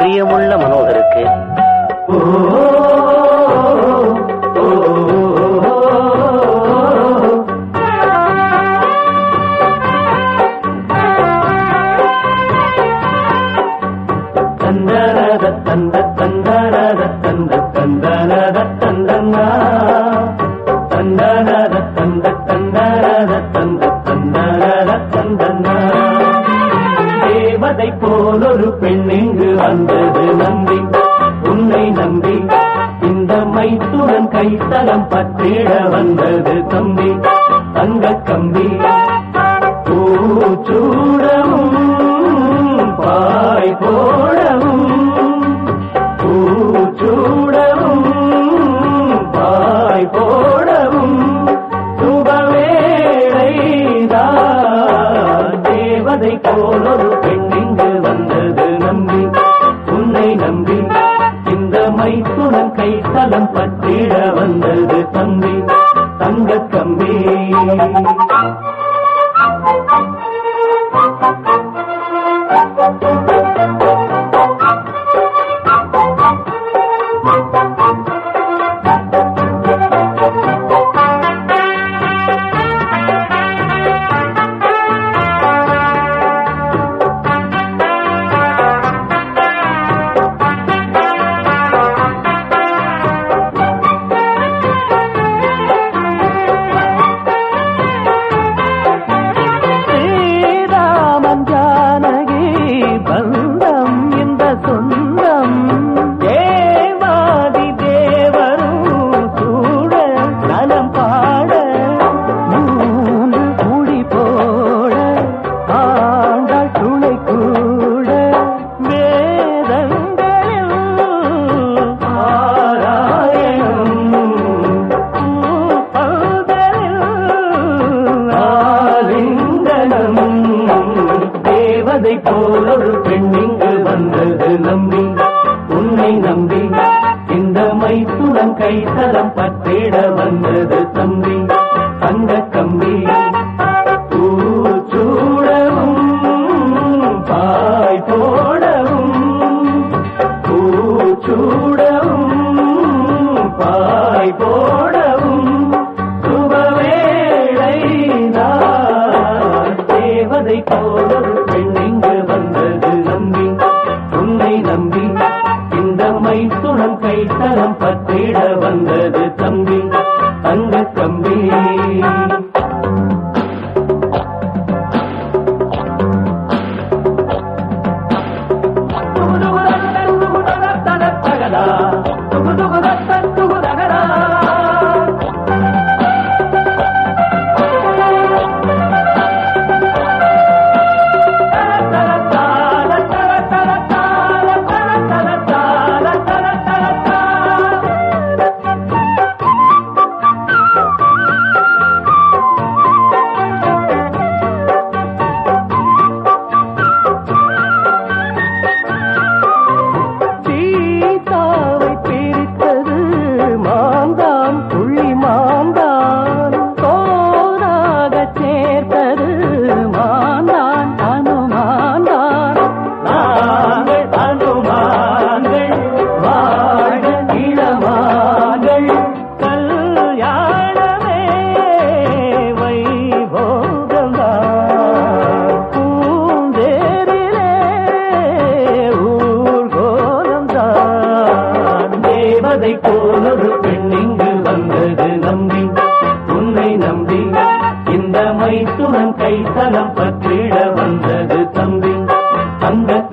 பிரியமுள்ள மனோகருக்கு தந்தரத தந்த தந்தரத தந்த தந்தரத தந்தன்னா தந்தரத தந்த தந்தரத தந்த தந்தரத தந்தன்னா தேவதை போலொரு பெண் இங்கு வந்தது நம்பி உன்னை நம்பி இந்த மைத்துடன் கைத்தலம் பற்றிட வந்தது தம்பி தங்க கம்பி பூச்சூடவும் பாய் போடவும் பூச்சூடவும் பாய் போடவும் சுபவேளைதான் தேவதை போலொரு பெண் இங்கு வந்தது நம்பி உன்னை நம்பி இந்த மைத்துடன் கைத்தலம் பற்றிட வந்தது தம்பி தங்க கம்பி ஸ்ரீராமன் ஜானகி பந்தம் இந்த சொந்தம் தேவாதி தேவரும் கூட நலம் பாட மூன்று குடி போட ஆண்டாள் துணை கூட வேதங்களில் ஆராயணம் ஆலிங்கனம் தேவதை போலொரு பெண் இங்கு வந்தது நம்பி உன்னை நம்பி இந்த மைத்துடன் கைத்தலம் பற்றிட வந்தது தம்பி தங்க கம்பி பூச்சூடவும் பாய் போடவும் பூச்சூடவும் பாய் போடவும் சுபவேளைதான் தேவதை போலொரு பெண் இங்கு வந்தது நம்பி உன்னை நம்பி இந்த மைத்துடன் கைத்தலம் பற்றிட வந்தது தம்பி தங்க கம்பி சீதாவை பிரித்தது மாந்தான் புள்ளி மாந்தான் தோராக சேர்த்தது மாந்தான் அனுமாந்தான் நாங்கள் அனுமான்கள் வாழ இளமான்கள் கல்யாணமே வைபோகம்தான் பூந்தேரிலே ஊர்கோலம்தான் தேவதை போலொரு பெண் இங்கு வந்தது நம்பி உன்னை நம்பி இந்த மைத்துடன் கைத்தலம் பற்றிட வந்தது தம்பி தங்க